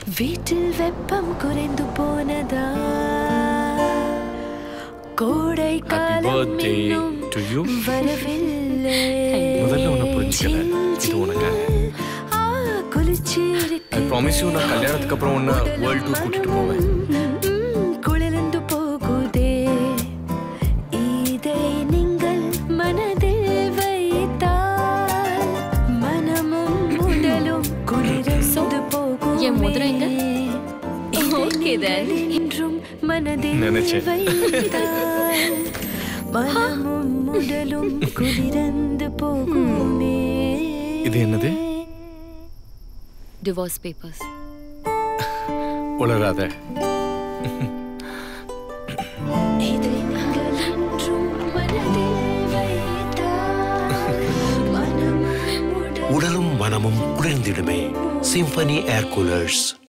வீட்டில் வெப்பம் குறைந்து போனதா கோடை காலம் birthday இன்னும் to you. வரவில்லை முதல்ல உன்னை புரிஞ்சுக்கல. இது உனக்காக. ஆ, குளிர்ச்சி இருக்கு. ஐ ப்ராமிஸ் யூ நான் கல்யாணத்துக்கு அப்புறம் உன்னை வேர்ல்ட் டூர் கூட்டிட்டு போவேன் ம், குளிர்ந்து போகுதே இதை நீங்கள் மனதில் வைத்தால் மனமும் உடலும் குளிர்ந்து போகும் என் மோதிரம் எங்க? Okay then. என்றும் மனதில் நினைச்சேன். வைத்தால் மனமும் உடலும் குளிர்ந்து போகுமே இது என்னது டிவோர்ஸ் பேப்பர்ஸ் உளராத இதை நீங்கள் என்றும் மனதில் வைத்தால் மனமும் உடலும் உடலும் மனமும் குளிர்ந்திடுமே சிம்பனி ஏர் கூலர்ஸ்